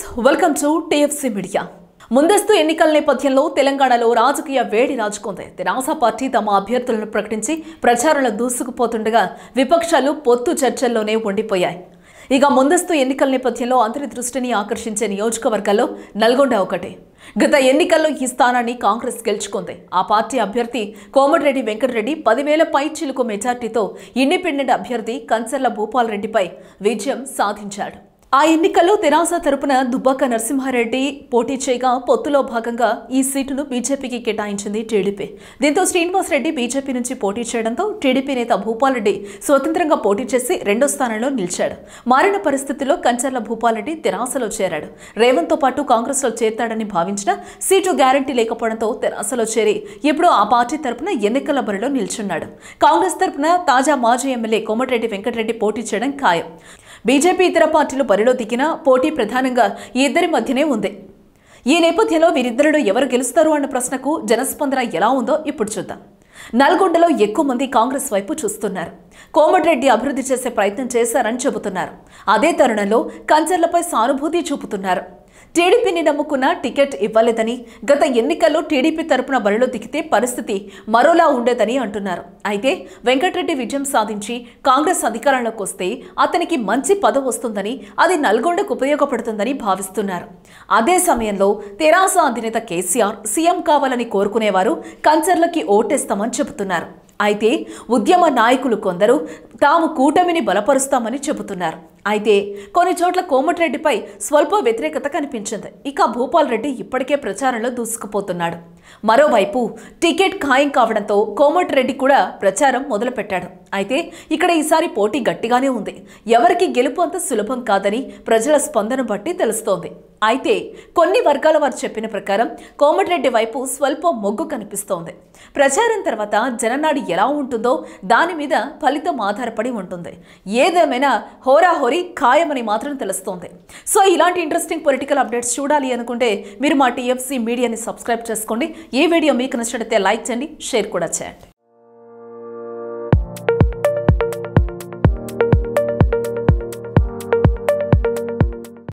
welcome to TFC media ముందస్తు ఎన్నికల నేపథ్యంలో తెలంగాణలో రాజకీయ వేడి రాజుకుంది తెరాస పార్టీ తమ అభ్యర్థులను ప్రకటించి ప్రచారంలో దూసుకుపోతుండగా విపక్షాలు పొత్తు చర్చల్లోనే ఉండిపోయాయి ఇక ముందస్తు ఎన్నికల నేపథ్యంలో అందరి దృష్టిని ఆకర్షించే నియోజకవర్గాల్లో నల్గొండ ఒకటి గత ఎన్నికల్లో ఈ స్థానాన్ని కాంగ్రెస్ గెలుచుకుంది ఆ పార్టీ అభ్యర్థి కోమటిరెడ్డి వెంకటరెడ్డి పదివేల పై చిలుకు మెజార్టీతో ఇండిపెండెంట్ అభ్యర్థి కంచర్ల భూపాల్ రెడ్డిపై విజయం సాధించాడు ఆ ఎన్నికల్లో తెరాస తరపున దుబ్బాక నరసింహారెడ్డి పోటీ చేయగా పొత్తులో భాగంగా ఈ సీటును బీజేపీకి కేటాయించింది టీడీపీ దీంతో శ్రీనివాస్ రెడ్డి బీజేపీ నుంచి పోటీ చేయడంతో టీడీపీ నేత భూపాల్ రెడ్డి స్వతంత్రంగా పోటీ చేసి రెండో స్థానంలో నిలిచాడు మారిన పరిస్థితుల్లో కంచర్ల భూపాల్ రెడ్డి తెరాసలో చేరాడు రేవంత్తో పాటు కాంగ్రెస్లో చేరతాడని భావించిన సీటు గ్యారంటీ లేకపోవడంతో తెరాసలో చేరి ఇప్పుడు ఆ పార్టీ తరపున ఎన్నికల బరిలో నిల్చున్నాడు కాంగ్రెస్ తరపున తాజా మాజీ ఎమ్మెల్యే కోమటిరెడ్డి వెంకటరెడ్డి పోటీ చేయడం ఖాయం బీజేపీ ఇతర పార్టీలు బరిలో దిగిన పోటీ ప్రధానంగా ఈ ఇద్దరి మధ్యనే ఉంది ఈ నేపథ్యంలో వీరిద్దరిలో ఎవరు గెలుస్తారు అన్న ప్రశ్నకు జనస్పందన ఎలా ఉందో ఇప్పుడు చూద్దాం నల్గొండలో ఎక్కువ మంది కాంగ్రెస్ వైపు చూస్తున్నారు కోమటిరెడ్డి అభివృద్ధి చేసే ప్రయత్నం చేశారని చెబుతున్నారు అదే తరుణంలో కంచర్లపై సానుభూతి చూపుతున్నారు టీడీపీని నమ్ముకున్న టికెట్ ఇవ్వలేదని గత ఎన్నికల్లో టీడీపీ తరపున బరిలో దిగితే పరిస్థితి మరోలా ఉండేదని అంటున్నారు అయితే వెంకటరెడ్డి విజయం సాధించి కాంగ్రెస్ అధికారంలోకి వస్తే అతనికి మంచి పదవి వస్తుందని అది నల్గొండకు ఉపయోగపడుతుందని భావిస్తున్నారు అదే సమయంలో తెరాస అధినేత కేసీఆర్ సీఎం కావాలని కోరుకునేవారు కంచర్లకి ఓటేస్తామని చెబుతున్నారు అయితే ఉద్యమ నాయకులు కొందరు తాము కూటమిని బలపరుస్తామని చెబుతున్నారు అయితే కొన్ని చోట్ల కోమటిరెడ్డిపై స్వల్ప వ్యతిరేకత కనిపించింది ఇక భూపాల్ రెడ్డి ఇప్పటికే ప్రచారంలో దూసుకుపోతున్నాడు మరోవైపు టికెట్ ఖాయం కావడంతో కోమటిరెడ్డి కూడా ప్రచారం మొదలుపెట్టాడు అయితే ఇక్కడ ఈసారి పోటీ గట్టిగానే ఉంది ఎవరికి గెలుపు అంత సులభం కాదని ప్రజల స్పందన బట్టి తెలుస్తోంది అయితే కొన్ని వర్గాల వారు చెప్పిన ప్రకారం కోమటిరెడ్డి వైపు స్వల్ప మొగ్గు కనిపిస్తోంది ప్రచారం తర్వాత జననాడి ఎలా ఉంటుందో దాని మీద ఫలితం ఆధారపడి ఉంటుంది ఏదేమైనా హోరాహోరీ ఖాయమని మాత్రం తెలుస్తోంది సో ఇలాంటి ఇంట్రెస్టింగ్ పొలిటికల్ అప్డేట్స్ చూడాలి అనుకుంటే మీరు మా టీఎఫ్సీ మీడియాని సబ్స్క్రైబ్ చేసుకోండి ఈ వీడియో మీకు నచ్చినట్లయితే లైక్ చేయండి షేర్ కూడా చేయండి